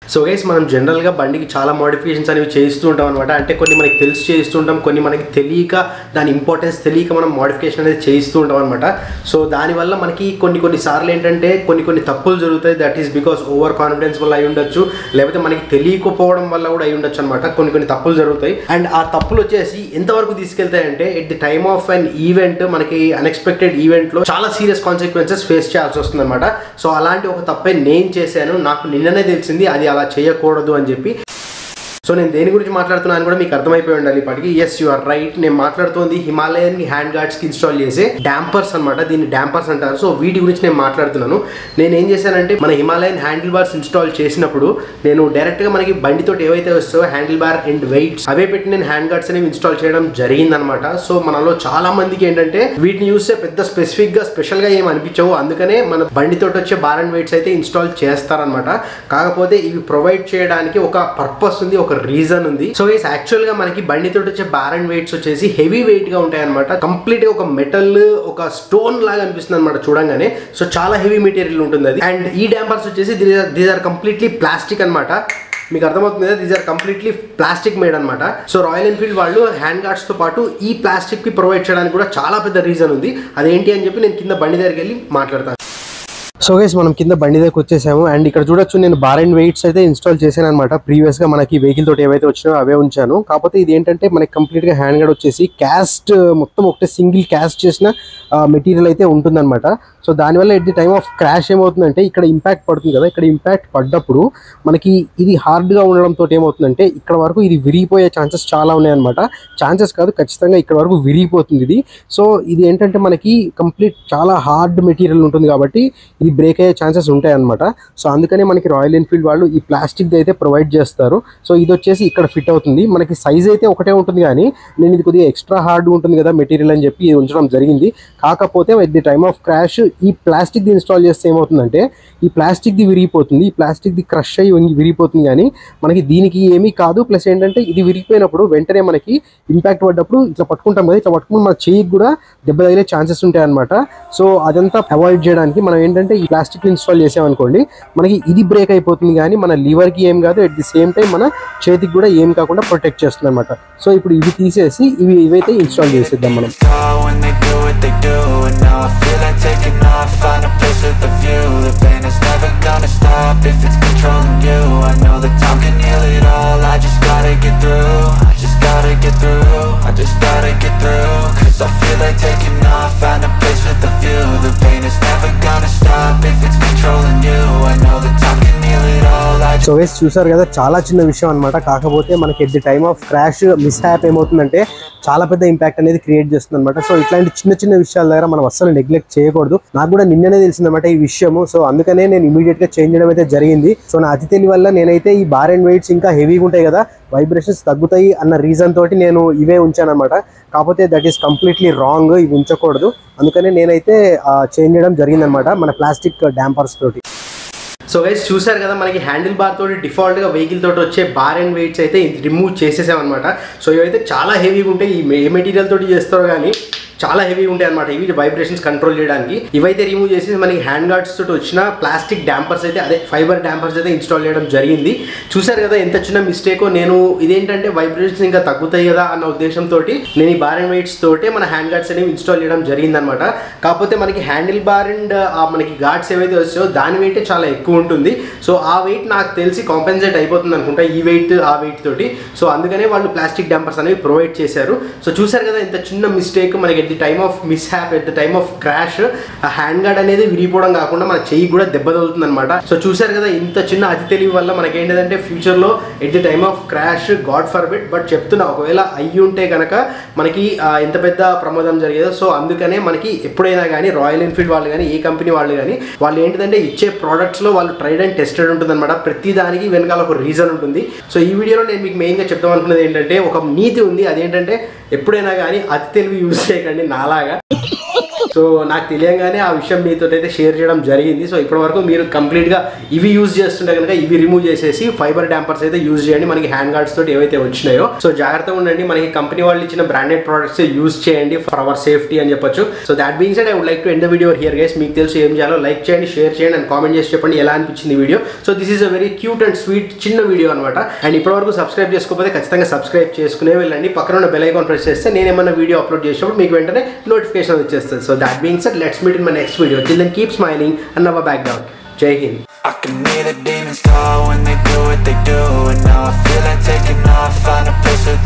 so guys మనం జనరల్గా బండికి చాలా మోడిఫికేషన్స్ అనేవి చేస్తూ ఉంటాం అనమాట అంటే కొన్ని మనకి తెలిసి చేస్తూ ఉంటాం కొన్ని మనకి తెలియక దాని ఇంపార్టెన్స్ తెలియక మనం మోడిఫికేషన్ అనేది చేస్తూ ఉంటాం అనమాట సో దానివల్ల మనకి కొన్ని కొన్ని సార్లు ఏంటంటే కొన్ని కొన్ని తప్పులు జరుగుతాయి that is because over confidence వల్ల అయి ఉండొచ్చు లేకపోతే మనకి తెలియకపోవడం వల్ల కూడా అయి ఉండొచ్చు అనమాట కొన్ని కొన్ని తప్పులు జరుగుతాయి అండ్ ఆ తప్పులు వచ్చేసి ఎంతవరకు తీసుకెళ్తాయంటే at the time of an event మనకి అన్ఎక్స్పెక్టెడ్ ఈవెంట్లో చాలా సీరియస్ కాన్సిక్వెన్సెస్ ఫేస్ చేయాల్సి వస్తుంది అనమాట సో అలాంటి ఒక తప్పే నేను చేశాను నాకు నిన్ననే తెలిసింది అది అలా చేయకూడదు అని చెప్పి సో నేను దేని గురించి మాట్లాడుతున్నాను కూడా మీకు అర్థమైపోయి ఉండాలి ఇప్పటికి ఎస్ యు ఆర్ రైట్ నేను మాట్లాడుతోంది హిమాలయన్ హ్యాండ్ గార్డ్స్ కి ఇన్స్టాల్ చేసే డాంపర్స్ అనమాట దీన్ని డాంపర్స్ అంటారు సో వీటి గురించి నేను మాట్లాడుతున్నాను నేను ఏం చేశానంటే మన హిమాలయన్ హ్యాండిల్ బార్స్ ఇన్స్టాల్ చేసినప్పుడు నేను డైరెక్ట్ గా మనకి బండితో ఏవైతే వస్తాయో హ్యాండిల్ బార్ అండ్ వెయిట్స్ అవే పెట్టి నేను హ్యాండ్ గార్డ్స్ అనేవి ఇన్స్టాల్ చేయడం జరిగిందనమాట సో మనలో చాలా మందికి ఏంటంటే వీటిని చూస్తే పెద్ద స్పెసిఫిక్ గా స్పెషల్ గా ఏం అనిపించవు అందుకనే మన బండితో వచ్చే బార్ అండ్ వెయిట్స్ అయితే ఇన్స్టాల్ చేస్తారనమాట కాకపోతే ఇవి ప్రొవైడ్ చేయడానికి ఒక పర్పస్ ఉంది ఒక రీజన్ ఉంది సో ఇస్ యాక్చువల్ గా మనకి బండితో వచ్చే బార్ అండ్ వెయిట్స్ వచ్చేసి హెవీ వెయిట్ గా ఉంటాయి అనమాట కంప్లీట్ గా ఒక మెటల్ ఒక స్టోన్ లాగా అనిపిస్తుంది అనమాట చూడంగానే సో చాలా హెవీ మెటీరియల్ ఉంటుంది అది అండ్ ఈ డాంపర్స్ వచ్చేసి దీస్ ఆర్ కంప్లీట్లీ ప్లాస్టిక్ అనమాట మీకు అర్థమవుతుంది కదా these are completely plastic made అనమాట సో రాయల్ ఎన్ఫీల్డ్ వాళ్ళు హ్యాండ్ గార్డ్స్ తో పాటు ఈ ప్లాస్టిక్ కి ప్రొవైడ్ చేయడానికి కూడా చాలా పెద్ద రీజన్ ఉంది అదేంటి అని చెప్పి నేను కింద బండి దగ్గరికి వెళ్ళి మాట్లాడతాను సో గైస్ మనం కింద బండి దగ్గరకు వచ్చేసాము అండ్ ఇక్కడ చూడొచ్చు నేను బార్ అండ్ వెయిట్స్ అయితే ఇన్స్టాల్ చేశాను అనమాట ప్రీవియస్ గా మనకి వెహికల్ తోటి ఏవైతే వచ్చినాయో అవే ఉంచాను కాకపోతే ఇది ఏంటంటే మనకి కంప్లీట్ గా హ్యాండ్ గడ్ వచ్చేసి క్యాస్ట్ మొత్తం ఒకటే సింగిల్ క్యాస్ట్ చేసిన మెటీరియల్ అయితే ఉంటుందన్నమాట సో దానివల్ల at the time of crash ఏమవుతుందంటే ఇక్కడ ఇంపాక్ట్ పడుతుంది కదా ఇక్కడ ఇంపాక్ట్ పడ్డప్పుడు మనకి ఇది హార్డ్ గా ఉండడంతో ఏమవుతుందంటే ఇక్కడ వరకు ఇది విరిగిపోయే ఛాన్సెస్ చాలా ఉన్నాయన్నమాట ఛాన్సెస్ కాదు ఖచ్చితంగా ఇక్కడ వరకు విరిగిపోతుంది ఇది సో ఇది ఏంటంటే మనకి కంప్లీట్ చాలా హార్డ్ మెటీరియల్ ఉంటుంది కాబట్టి ఇది బ్రేక్ అయ్యే ఛాన్సెస్ ఉంటాయి అనమాట సో అందుకనే మనకి రాయల్ ఎన్ఫీల్డ్ వాళ్ళు ఈ ప్లాస్టిక్ అయితే ప్రొవైడ్ చేస్తారు సో ఇది వచ్చేసి ఇక్కడ ఫిట్ అవుతుంది మనకి సైజ్ అయితే ఒకటే ఉంటుంది కానీ నేను ఇది కొద్దిగా ఎక్స్ట్రా హార్డ్ ఉంటుంది కదా మెటీరియల్ అని చెప్పి ఇది ఉంచడం జరిగింది కాకపోతే at the time of crash ఈ ప్లాస్టిక్ది ఇన్స్టాల్ చేస్తే ఏమవుతుందంటే ఈ ప్లాస్టిక్ది విరిగిపోతుంది ఈ ప్లాస్టిక్ది క్రష్ అయ్యి వంగి విరిగిపోతుంది కానీ మనకి దీనికి ఏమీ కాదు ప్లస్ ఏంటంటే ఇది విరిగిపోయినప్పుడు వెంటనే మనకి ఇంపాక్ట్ పడ్డప్పుడు ఇట్లా పట్టుకుంటాం కదా ఇట్లా పట్టుకుని మన చేయికి కూడా దెబ్బ తగిలే ఛాన్సెస్ ఉంటాయి అనమాట సో అదంతా అవాయిడ్ చేయడానికి మనం ఏంటంటే ఈ ప్లాస్టిక్ ఇన్స్టాల్ చేసామనుకోండి మనకి ఇది బ్రేక్ అయిపోతుంది కానీ మన లివర్కి ఏం కాదు ఎట్ ది సేమ్ టైం మన చేతికి కూడా ఏం కాకుండా ప్రొటెక్ట్ చేస్తుంది అనమాట సో ఇప్పుడు ఇవి తీసేసి ఇవి ఇవైతే ఇన్స్టాల్ చేసేద్దాం మనం Star when they do what they do And now I feel like taking off Find a place with a view The pain is never gonna stop If it's controlling you I know that time can heal it all I just gotta get through I just gotta get through I just gotta get through Cause I feel like taking off Find a place with a view The pain is never gonna stop If it's controlling you I know that time can heal it all I so వేసి చూసారు కదా చాలా చిన్న విషయం అనమాట కాకపోతే మనకి at the time of crash mishap ఏమవుతుందంటే చాలా పెద్ద ఇంపాక్ట్ అనేది క్రియేట్ చేస్తుంది అనమాట సో ఇట్లాంటి చిన్న చిన్న విషయాల దగ్గర మనం అస్సలు నెగ్లెక్ట్ చేయకూడదు నాకు కూడా నిన్ననే తెలిసిందన్నమాట ఈ విషయము సో అందుకనే నేను ఇమీడియట్ గా చేంజ్ చేయడం అయితే జరిగింది సో నా అతి తెలివి వల్ల నేనైతే ఈ బార్ అండ్ వెయిట్స్ ఇంకా హెవీగా ఉంటాయి కదా వైబ్రేషన్స్ తగ్గుతాయి అన్న రీజన్ తోటి నేను ఇవే ఉంచాను అనమాట కాకపోతే దట్ ఈస్ కంప్లీట్లీ రాంగ్ ఇవి ఉంచకూడదు అందుకనే నేనైతే చేంజ్ చేయడం జరిగిందనమాట మన ప్లాస్టిక్ డాంపర్స్ తోటి సో గైస్ చూసారు కదా మనకి హ్యాండిల్ బార్ తోటి డిఫాల్ట్గా వెహికల్ తోటి వచ్చే బార్ అండ్ వెయిట్స్ అయితే రిమూవ్ చేసేసామన్నమాట సో ఇవైతే చాలా హెవీగా ఉంటాయి ఈ ఏ మెటీరియల్ తోటి చేస్తారో కానీ చాలా హెవీగా ఉంటాయి అనమాట ఇవి వైబ్రేషన్స్ కంట్రోల్ చేయడానికి ఇవైతే రిమూవ్ చేసి మనకి హ్యాండ్ గార్డ్స్ తోటి వచ్చిన ప్లాస్టిక్ డాంపర్స్ అయితే అదే ఫైబర్ డాంపర్స్ అయితే ఇన్స్టాల్ చేయడం జరిగింది చూసారు కదా ఎంత చిన్న మిస్టేక్ నేను ఇదేంటంటే వైబ్రేషన్స్ ఇంకా తగ్గుతాయి కదా అన్న ఉద్దేశంతో నేను ఈ బార్ అండ్ వెయిట్స్ తోటే మన హ్యాండ్ గార్డ్స్ అనేవి ఇన్స్టాల్ చేయడం జరిగిందనమాట కాకపోతే మనకి హ్యాండిల్ బార్ అండ్ మనకి గార్డ్స్ ఏవైతే వస్తాయో దాని వెయిట్ చాలా ఎక్కువ ఉంటుంది సో ఆ వెయిట్ నాకు తెలిసి కాంపెన్సేట్ అయిపోతుంది అనుకుంటా ఈ వెయిట్ ఆ వెయిట్ తోటి సో అందుకనే వాళ్ళు ప్లాస్టిక్ డంపర్స్ అనేవి ప్రొవైడ్ చేశారు సో చూసారు కదా ఇంత చిన్న మిస్టేక్ మనకి at the time of mishap at the time of crash ఆ హ్యాండ్ గార్డ్ అనేది విరిగిపోవడం కాకుండా మన చెయ్యి కూడా దెబ్బ తగులుతుంది అనమాట సో చూసారు కదా ఇంత చిన్న అతి తెలివి వల్ల మనకి ఏంటంటే ఫ్యూచర్లో at the time of crash guard for bit but చెప్తున్నా ఒకవేళ అయ్యి ఉంటే కనుక మనకి ఆ, ఎంత పెద్ద ప్రమాదం జరిగేదో సో అందుకనే మనకి ఎప్పుడైనా కానీ రాయల్ ఎన్ఫీల్డ్ వాళ్ళు కానీ ఏ కంపెనీ వాళ్ళు కానీ వాళ్ళు ఏంటిదంటే ఇచ్చే ప్రోడక్ట్స్లో వాళ్ళు ట్రైడ్ అండ్ టెస్టెడ్ ఉంటుంది అనమాట ప్రతి దానికి వెనకాల ఒక రీజన్ ఉంటుంది సో ఈ వీడియోలో నేను మీకు మెయిన్గా చెప్తాం అనుకున్నది ఏంటంటే ఒక నీతి ఉంది అదేంటంటే ఎప్పుడైనా కానీ అతి తెలివి యూజ్ చేయకండి నాలాగా సో నాకు తెలియగానే ఆ విషయం మీతో అయితే షేర్ చేయడం జరిగింది సో ఇప్పటి వరకు మీరు కంప్లీట్గా ఇవి యూజ్ చేస్తుంటే కనుక ఇవి రిమూవ్ చేసేసి ఫైబర్ డాంపర్స్ అయితే యూజ్ చేయండి మనకి హ్యాండ్ గార్డ్స్ తోటి ఏవైతే వచ్చినాయో సో జాగ్రత్తగా ఉండండి మనకి కంపెనీ వాళ్ళు ఇచ్చిన బ్రాండెడ్ ప్రొడక్ట్స్ యూజ్ చేయండి ఫర్ అవర్ సేఫ్టీ అని చెప్పొచ్చు so that being said I would like to end the video here guys మీకు తెలుసు ఏం చేయాలో లైక్ చేయండి షేర్ చేయండి అండ్ కామెంట్ చేసి చెప్పండి ఎలా అనిపించింది video so this is a very cute and sweet చిన్న వీడియో అనమాట అండ్ ఇప్పటివరకు సబ్స్క్రైబ్ చేసుకోకపోతే ఖచ్చితంగా సబ్స్క్రైబ్ చేసుకునే వెళ్ళండి పక్కన ఉన్న బెల్ ఐకాన్ ప్రెస్ చేస్తే నేను ఏమన్నా వీడియో అప్లోడ్ చేసినప్పుడు మీకు వెంటనే నోటిఫికేషన్ వచ్చేస్తుంది so that being said let's meet in my next video till then keep smiling and our back down Jai Hind I can hear the demons call when they do what they do And now I feel like taking off, find a place where